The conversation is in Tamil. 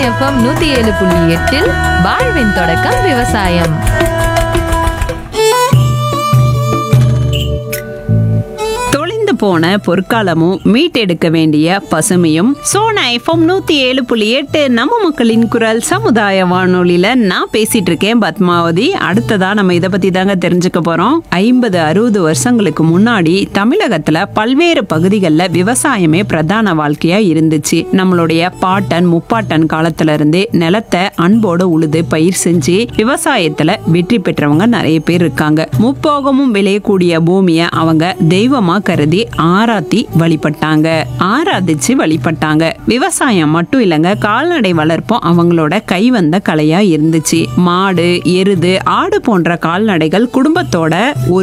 எஃப்எம் நூத்தி ஏழு புள்ளி எட்டில் வாழ்வின் தொடக்கம் விவசாயம் தொலைந்து போன பொற்காலமும் மீட்டெடுக்க வேண்டிய பசுமையும் சோனா எஃப்எம் நூத்தி ஏழு புள்ளி எட்டு நம்ம மக்களின் குரல் சமுதாய வானொலியில நான் பேசிட்டு இருக்கேன் பத்மாவதி அடுத்ததா நம்ம இதை பத்தி தாங்க தெரிஞ்சுக்க போறோம் ஐம்பது அறுபது வருஷங்களுக்கு முன்னாடி தமிழகத்துல பல்வேறு பகுதிகளில் விவசாயமே பிரதான வாழ்க்கையா இருந்துச்சு நம்மளுடைய பாட்டன் முப்பாட்டன் காலத்துல இருந்தே நிலத்தை அன்போடு உழுது பயிர் செஞ்சு விவசாயத்துல வெற்றி பெற்றவங்க நிறைய பேர் இருக்காங்க முப்போகமும் விளையக்கூடிய பூமியை அவங்க தெய்வமா கருதி ஆராத்தி வழிபட்டாங்க ஆராதிச்சு வழிபட்டாங்க விவசாயம் மட்டும் இல்லைங்க கால்நடை வளர்ப்பும் அவங்களோட கைவந்த கலையா இருந்துச்சு மாடு எருது ஆடு போன்ற கால்நடைகள் குடும்பத்தோட ஒரு